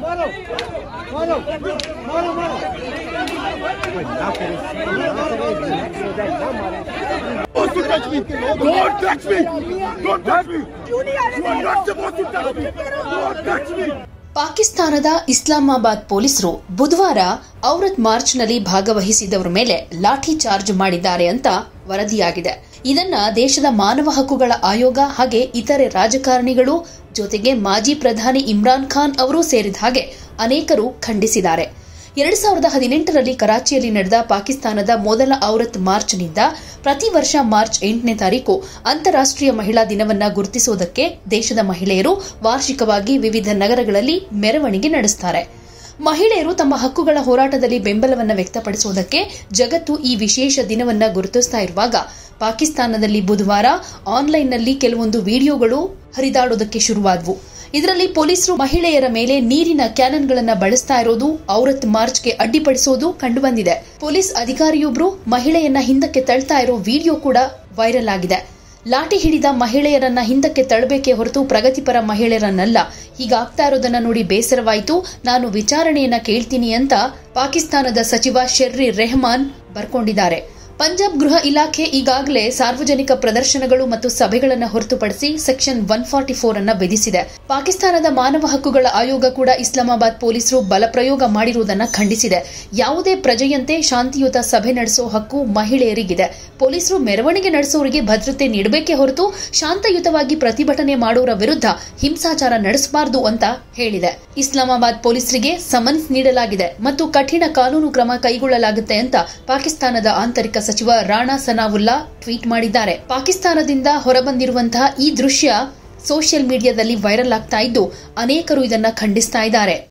मारो मारो मारो मारो supposed to touch me. Don't touch me. Don't touch me. You are not supposed to touch me. Don't touch me. ಪಾಕಿಸ್ತಾನದ ಇಸ್ಲಾಮಾಬಾದ್ ಪೊಲೀಸರು ಬುಧವಾರ ಔರತ್ ಮಾರ್ಚ್ನಲ್ಲಿ ಭಾಗವಹಿಸಿದವರ ಮೇಲೆ ಲಾಠಿ ಚಾರ್ಜ್ ಮಾಡಿದ್ದಾರೆ ಅಂತ ವರದಿಯಾಗಿದೆ ಇದನ್ನ ದೇಶದ ಮಾನವ ಹಕ್ಕುಗಳ ಆಯೋಗ ಹಾಗೆ ಇತರೆ ರಾಜಕಾರಣಿಗಳು ಜೊತೆಗೆ ಮಾಜಿ ಪ್ರಧಾನಿ ಇಮ್ರಾನ್ ಖಾನ್ ಅವರೂ ಸೇರಿದ ಹಾಗೆ ಅನೇಕರು ಖಂಡಿಸಿದ್ದಾರೆ ಎರಡ್ ಸಾವಿರದ ಹದಿನೆಂಟರಲ್ಲಿ ಕರಾಚಿಯಲ್ಲಿ ನಡೆದ ಪಾಕಿಸ್ತಾನದ ಮೊದಲ ಔರತ್ ಮಾರ್ಚ್ನಿಂದ ಪ್ರತಿ ವರ್ಷ ಮಾರ್ಚ್ ಎಂಟನೇ ತಾರೀಕು ಅಂತಾರಾಷ್ಟ್ರೀಯ ಮಹಿಳಾ ದಿನವನ್ನ ಗುರುತಿಸುವುದಕ್ಕೆ ದೇಶದ ಮಹಿಳೆಯರು ವಾರ್ಷಿಕವಾಗಿ ವಿವಿಧ ನಗರಗಳಲ್ಲಿ ಮೆರವಣಿಗೆ ನಡೆಸುತ್ತಾರೆ ಮಹಿಳೆಯರು ತಮ್ಮ ಹಕ್ಕುಗಳ ಹೋರಾಟದಲ್ಲಿ ಬೆಂಬಲವನ್ನ ವ್ಯಕ್ತಪಡಿಸುವುದಕ್ಕೆ ಜಗತ್ತು ಈ ವಿಶೇಷ ದಿನವನ್ನ ಗುರುತಿಸ್ತಾ ಇರುವಾಗ ಪಾಕಿಸ್ತಾನದಲ್ಲಿ ಬುಧವಾರ ಆನ್ಲೈನ್ನಲ್ಲಿ ಕೆಲವೊಂದು ವಿಡಿಯೋಗಳು ಹರಿದಾಡೋದಕ್ಕೆ ಶುರುವಾದವು ಇದರಲ್ಲಿ ಪೊಲೀಸರು ಮಹಿಳೆಯರ ಮೇಲೆ ನೀರಿನ ಕ್ಯಾನನ್ಗಳನ್ನ ಬಳಸ್ತಾ ಇರೋದು ಔರತ್ ಮಾರ್ಚ್ಗೆ ಅಡ್ಡಿಪಡಿಸೋದು ಕಂಡುಬಂದಿದೆ ಪೊಲೀಸ್ ಅಧಿಕಾರಿಯೊಬ್ರು ಮಹಿಳೆಯನ್ನ ಹಿಂದಕ್ಕೆ ತಳ್ತಾ ಇರೋ ವಿಡಿಯೋ ಕೂಡ ವೈರಲ್ ಆಗಿದೆ ಲಾಠಿ ಹಿಡಿದ ಮಹಿಳೆಯರನ್ನ ಹಿಂದಕ್ಕೆ ತಳ್ಳಬೇಕೇ ಹೊರತು ಪ್ರಗತಿಪರ ಮಹಿಳೆಯರನ್ನಲ್ಲ ಹೀಗಾಗ್ತಾ ಇರೋದನ್ನ ನೋಡಿ ಬೇಸರವಾಯಿತು ನಾನು ವಿಚಾರಣೆಯನ್ನ ಕೇಳ್ತೀನಿ ಅಂತ ಪಾಕಿಸ್ತಾನದ ಸಚಿವ ಶೆರ್ರಿ ರೆಹಮಾನ್ ಬರ್ಕೊಂಡಿದ್ದಾರೆ ಪಂಜಾಬ್ ಗೃಹ ಇಲಾಖೆ ಈಗಾಗಲೇ ಸಾರ್ವಜನಿಕ ಪ್ರದರ್ಶನಗಳು ಮತ್ತು ಸಭೆಗಳನ್ನು ಹೊರತುಪಡಿಸಿ ಸೆಕ್ಷನ್ ಒನ್ ಫಾರ್ಟಿ ಫೋರ್ ಅನ್ನ ವಿಧಿಸಿದೆ ಪಾಕಿಸ್ತಾನದ ಮಾನವ ಹಕ್ಕುಗಳ ಆಯೋಗ ಕೂಡ ಇಸ್ಲಾಮಾಬಾದ್ ಪೊಲೀಸರು ಬಲಪ್ರಯೋಗ ಮಾಡಿರುವುದನ್ನು ಖಂಡಿಸಿದೆ ಯಾವುದೇ ಪ್ರಜೆಯಂತೆ ಶಾಂತಿಯುತ ಸಭೆ ನಡೆಸೋ ಹಕ್ಕು ಮಹಿಳೆಯರಿಗಿದೆ ಪೊಲೀಸರು ಮೆರವಣಿಗೆ ನಡೆಸೋರಿಗೆ ಭದ್ರತೆ ನೀಡಬೇಕೇ ಹೊರತು ಶಾಂತಯುತವಾಗಿ ಪ್ರತಿಭಟನೆ ಮಾಡೋರ ವಿರುದ್ಧ ಹಿಂಸಾಚಾರ ನಡೆಸಬಾರದು ಅಂತ ಹೇಳಿದೆ ಇಸ್ಲಾಮಾಬಾದ್ ಪೊಲೀಸರಿಗೆ ಸಮನ್ಸ್ ನೀಡಲಾಗಿದೆ ಮತ್ತು ಕಠಿಣ ಕಾನೂನು ಕ್ರಮ ಕೈಗೊಳ್ಳಲಾಗುತ್ತೆ ಅಂತ ಪಾಕಿಸ್ತಾನದ ಆಂತರಿಕ ಸಚಿವ ರಾಣಾ ಸನಾವುಲ್ಲಾ ಟ್ವೀಟ್ ಮಾಡಿದ್ದಾರೆ ಪಾಕಿಸ್ತಾನದಿಂದ ಹೊರಬಂದಿರುವಂತಹ ಈ ದೃಶ್ಯ ಸೋಷಿಯಲ್ ಮೀಡಿಯಾದಲ್ಲಿ ವೈರಲ್ ಆಗ್ತಾ ಇದ್ದು ಅನೇಕರು ಇದನ್ನ ಖಂಡಿಸ್ತಾ ಇದ್ದಾರೆ